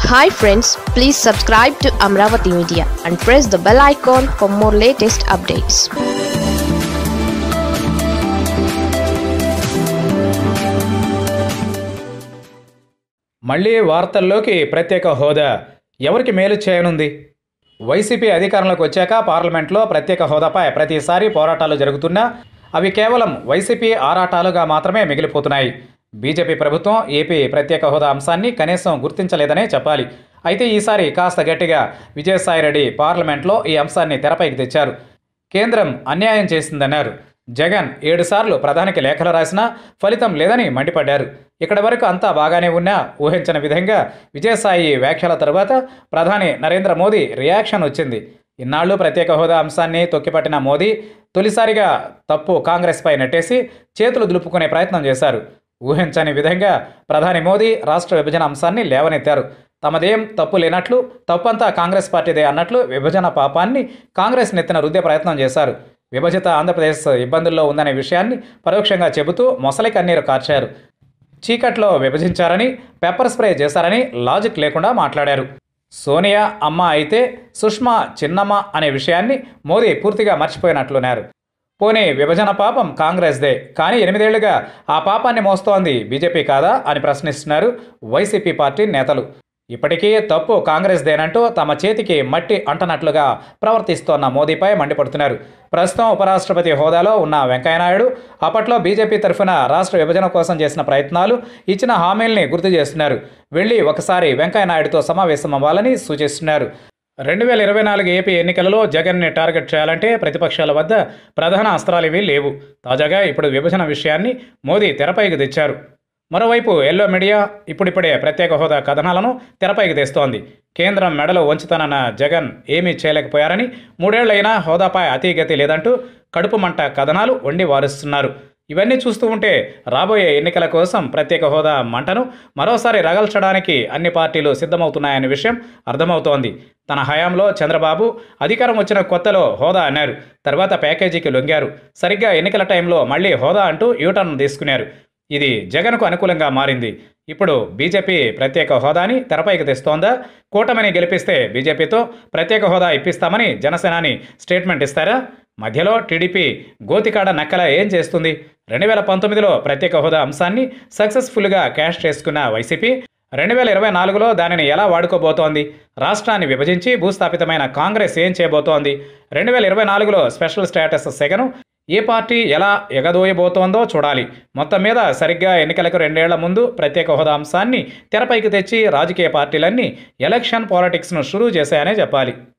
hi friends please subscribe to Amaravati media and press the bell icon for more latest updates మళ్ళీ వార్తల్లోకి ప్రత్యేక హోదా ఎవరికి మేలు చేయనుంది వైసీపీ అధికారంలోకి వచ్చాక పార్లమెంట్లో ప్రత్యేక హోదాపై ప్రతిసారి పోరాటాలు జరుగుతున్నా అవి కేవలం వైసీపీ ఆరాటాలుగా మాత్రమే మిగిలిపోతున్నాయి బీజేపీ ప్రభుత్వం ఏపీ ప్రత్యేక హోదా అంశాన్ని కనీసం గుర్తించలేదనే చెప్పాలి అయితే ఈసారి కాస్త గట్టిగా విజయసాయిరెడ్డి పార్లమెంట్లో ఈ అంశాన్ని తెరపైకి తెచ్చారు కేంద్రం అన్యాయం చేసిందన్నారు జగన్ ఏడుసార్లు ప్రధానికి లేఖలు రాసినా ఫలితం లేదని మండిపడ్డారు ఇక్కడి వరకు అంతా బాగానే ఉన్నా ఊహించని విధంగా విజయసాయి వ్యాఖ్యల తరువాత ప్రధాని నరేంద్ర మోదీ రియాక్షన్ వచ్చింది ఇన్నాళ్ళు ప్రత్యేక హోదా అంశాన్ని తొక్కిపట్టిన మోదీ తొలిసారిగా తప్పు కాంగ్రెస్పై నెట్టేసి చేతులు దులుపుకునే ప్రయత్నం చేశారు ఊహించని విధంగా ప్రధాని మోదీ రాష్ట్ర విభజన అంశాన్ని లేవనెత్తారు తమదేం తప్పు లేనట్లు తప్పంతా కాంగ్రెస్ పార్టీదే అన్నట్లు విభజన పాపాన్ని కాంగ్రెస్ నెత్తిన రుద్దే ప్రయత్నం చేశారు విభజిత ఆంధ్రప్రదేశ్ ఇబ్బందుల్లో ఉందనే విషయాన్ని పరోక్షంగా చెబుతూ మొసలి కన్నీరు కార్చారు చీకట్లో విభజించారని పెప్పర్ స్ప్రే చేశారని లాజిక్ లేకుండా మాట్లాడారు సోనియా అమ్మ అయితే సుష్మా చిన్నమ్మ అనే విషయాన్ని మోదీ పూర్తిగా మర్చిపోయినట్లున్నారు పోనీ విభజన పాపం కాంగ్రెస్దే కానీ ఎనిమిదేళ్లుగా ఆ పాపాన్ని మోస్తోంది బీజేపీ కాదా అని ప్రశ్నిస్తున్నారు వైసీపీ పార్టీ నేతలు ఇప్పటికీ తప్పు కాంగ్రెస్దేనంటూ తమ చేతికి మట్టి అంటనట్లుగా ప్రవర్తిస్తోన్న మోదీపై మండిపడుతున్నారు ప్రస్తుతం ఉపరాష్ట్రపతి హోదాలో ఉన్న వెంకయ్యనాయుడు అప్పట్లో బీజేపీ తరఫున రాష్ట్ర విభజన కోసం చేసిన ప్రయత్నాలు ఇచ్చిన హామీల్ని గుర్తు చేస్తున్నారు వెళ్ళి ఒకసారి వెంకయ్యనాయుడుతో సమావేశం అవ్వాలని సూచిస్తున్నారు రెండు వేల ఇరవై నాలుగు ఏపీ ఎన్నికలలో జగన్ని టార్గెట్ చేయాలంటే ప్రతిపక్షాల వద్ద ప్రధాన అస్త్రాలు ఇవి లేవు తాజాగా ఇప్పుడు విభజన విషయాన్ని మోదీ తెరపైకి తెచ్చారు మరోవైపు ఎల్లో మీడియా ఇప్పుడిప్పుడే ప్రత్యేక హోదా కథనాలను తెరపైకి తెస్తోంది కేంద్రం మెడలో వంచుతానన్న జగన్ ఏమీ చేయలేకపోయారని మూడేళ్లైనా హోదాపై అతీగతి లేదంటూ కడుపు మంట కథనాలు వండి వారుస్తున్నారు ఇవన్నీ చూస్తూ ఉంటే రాబోయే ఎన్నికల కోసం ప్రత్యేక హోదా మంటను మరోసారి రగల్చడానికి అన్ని పార్టీలు సిద్ధమవుతున్నాయనే విషయం అర్థమవుతోంది తన హయాంలో చంద్రబాబు అధికారం వచ్చిన కొత్తలో హోదా అన్నారు తర్వాత ప్యాకేజీకి లొంగారు సరిగ్గా ఎన్నికల టైంలో మళ్ళీ హోదా అంటూ యూటర్న్ తీసుకున్నారు ఇది జగన్కు అనుకూలంగా మారింది ఇప్పుడు బీజేపీ ప్రత్యేక హోదాని తెరపైకి తెస్తోందా కూటమిని గెలిపిస్తే బీజేపీతో ప్రత్యేక హోదా ఇప్పిస్తామని జనసేనాని స్టేట్మెంట్ ఇస్తారా మధ్యలో టీడీపీ గోతికాడ నక్కల ఏం చేస్తుంది రెండు వేల పంతొమ్మిదిలో ప్రత్యేక హోదా అంశాన్ని సక్సెస్ఫుల్గా క్యాష్ చేసుకున్న వైసీపీ రెండు వేల ఇరవై నాలుగులో దానిని ఎలా వాడుకోబోతోంది రాష్ట్రాన్ని విభజించి భూస్థాపితమైన కాంగ్రెస్ ఏం చేయబోతోంది రెండు వేల ఇరవై నాలుగులో స్పెషల్ స్టేటస్ సెగను ఏ పార్టీ ఎలా ఎగదోయబోతోందో చూడాలి మొత్తం మీద సరిగ్గా ఎన్నికలకు రెండేళ్ల ముందు ప్రత్యేక హోదా అంశాన్ని తెరపైకి తెచ్చి రాజకీయ పార్టీలన్నీ ఎలక్షన్ పాలిటిక్స్ను షురూ చేశాయనే చెప్పాలి